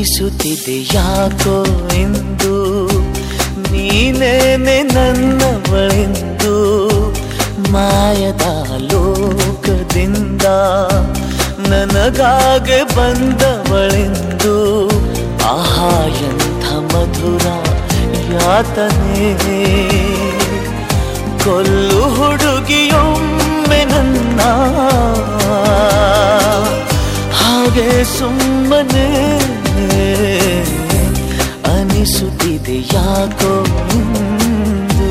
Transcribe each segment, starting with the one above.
ಅನಿಸುತ್ತಿದೆ ಯಾಕೋ ಎಂದು ನೀನೇನೆ ನನ್ನವಳೆಂದು ಮಾಯದ ಲೋಕದಿಂದ ನನಗಾಗೆ ಬಂದವಳೆಂದು ಆಹಾ ಎಂಥ ಮಧುರ ಯಾತನೆ ಕೊಲ್ಲು ಹುಡುಗಿಯೊಮ್ಮೆ ನನ್ನ ಹಾಗೆ ಸುಮ್ಮನೆ ಅನಿಸುತ್ತಿದೆ ಯಾಕೋ ಇಂದು.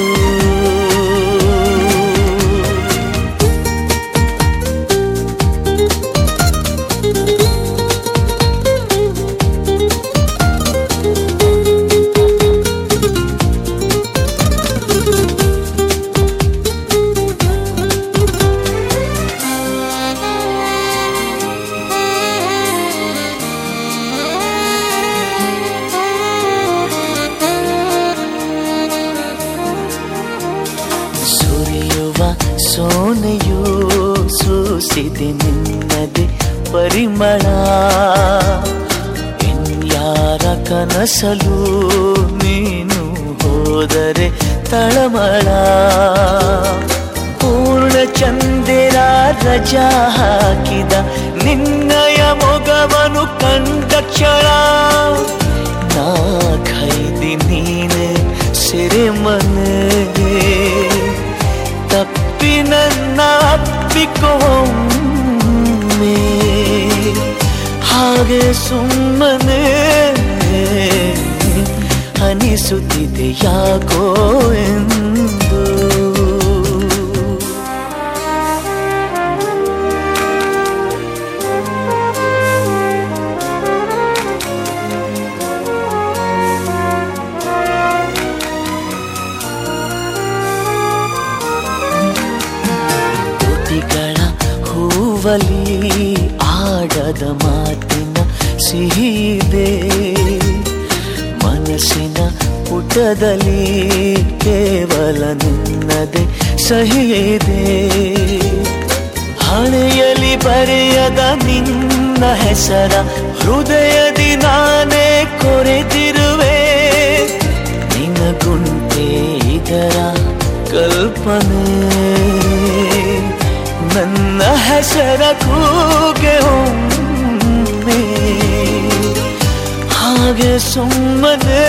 ಸುರಿಯುವ ಸೋನೆಯು ಸೂಸಿದೆ ನಿನ್ನದೆ ಪರಿಮಳ ಇನ್ಯಾರ ಕನಸಲು ನೀನು ಹೋದರೆ ತಳಮಳ ಪೂರ್ಣ ಚಂದಿರ ರಜಾ ಹಾಕಿದ ನಿನ್ನಯ ಮೊಗವನು ಕಂಡ ಕ್ಷಣ ನಾ ಖೈದಿ ನೀನೆ ಸೆರೆಮನೆ ತಪ್ಪಿ ನನ್ನ ಅಪ್ಪಿಕೊಮ್ಮೆ ಹಾಗೆ ಸುಮ್ಮನೆ ಅನಿಸುತ್ತಿದೆ ಯಾಕೋ ಎಂದು ತುಟಿಗಳ ಹೂವಲಿ ಆಡದ ಮಾತಿನ ಸಿಹಿದೆ ಮನಸ್ಸಿನ ಪುಟದಲ್ಲಿ ಕೇವಲ ನಿನ್ನದೆ ಸಹಿದೆ ಹಣೆಯಲಿ ಬರೆಯದ ನಿನ್ನ ಹೆಸರ ಹೃದಯದಿ ನಾನೇ ಕೊರೆದಿರುವೆ ನಿನಗುಂಟೆ ಇದರ ಕಲ್ಪನೆ ನನ್ನ ಹೆಸರ ಕೂಗೆ ಒಮ್ಮೆ ಹಾಗೆ ಸುಮ್ಮನೆ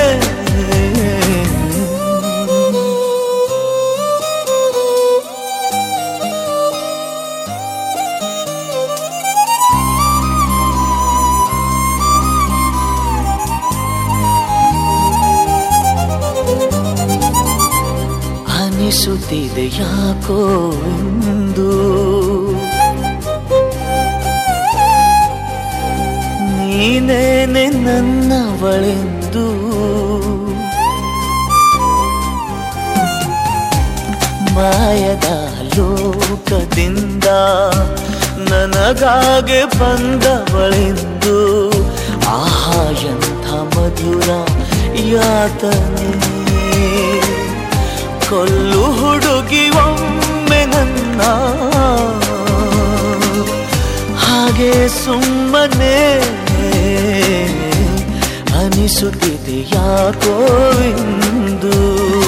ಅನಿಸುತ್ತಿದೆ ಯಾಕೋ ಎಂದು ನೀನೇನೆ ನನ್ನವಳೆಂದು ಮಾಯದ ಲೋಕದಿಂದ ನನಗಾಗೆ ಬಂದವಳೆಂದು ಆಹಾ ಎಂಥ ಮಧುರ ಯಾತನೆ ಕೊಲ್ಲು ಹುಡುಗಿ ಒಮ್ಮೆ ನನ್ನ ಹಾಗೆ ಸುಮ್ಮನೆ ಅನಿಸುತ್ತಿದೆ ಯಾಕೋ ಇಂದು